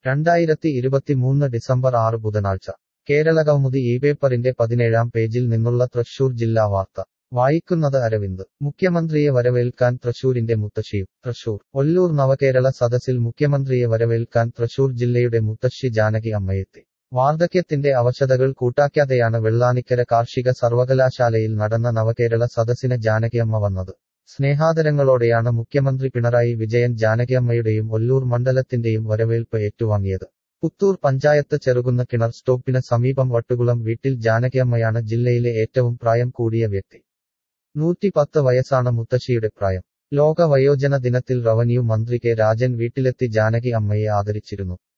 രണ്ടായിരത്തി ഇരുപത്തിമൂന്ന് ഡിസംബർ ആറ് ബുധനാഴ്ച കേരള കൗമുദി ഈ പേപ്പറിന്റെ പതിനേഴാം പേജിൽ നിന്നുള്ള തൃശൂർ ജില്ലാ വാർത്ത വായിക്കുന്നത് അരവിന്ദ് മുഖ്യമന്ത്രിയെ വരവേൽക്കാൻ തൃശൂരിന്റെ മുത്തശ്ശിയും തൃശൂർ ഒല്ലൂർ നവകേരള സദസ്സിൽ മുഖ്യമന്ത്രിയെ വരവേൽക്കാൻ തൃശൂർ ജില്ലയുടെ മുത്തശ്ശി ജാനകി അമ്മയെത്തി വാർദ്ധക്യത്തിന്റെ അവശതകൾ കൂട്ടാക്കാതെയാണ് വെള്ളാനിക്കര കാർഷിക സർവകലാശാലയിൽ നടന്ന നവകേരള സദസ്സിന് ജാനകിയമ്മ വന്നത് സ്നേഹാദരങ്ങളോടെയാണ് മുഖ്യമന്ത്രി പിണറായി വിജയൻ ജാനകിയമ്മയുടെയും ഒല്ലൂർ മണ്ഡലത്തിന്റെയും വരവേൽപ്പ് ഏറ്റുവാങ്ങിയത് പുത്തൂർ പഞ്ചായത്ത് ചെറുകുന്ന കിണർ സ്റ്റോപ്പിന് സമീപം വട്ടുകുളം വീട്ടിൽ ജാനകിയമ്മയാണ് ജില്ലയിലെ ഏറ്റവും പ്രായം കൂടിയ വ്യക്തി നൂറ്റി പത്ത് വയസ്സാണ് മുത്തശ്ശിയുടെ പ്രായം ലോക വയോജന ദിനത്തിൽ റവന്യൂ മന്ത്രി കെ രാജൻ വീട്ടിലെത്തി ജാനകി അമ്മയെ ആദരിച്ചിരുന്നു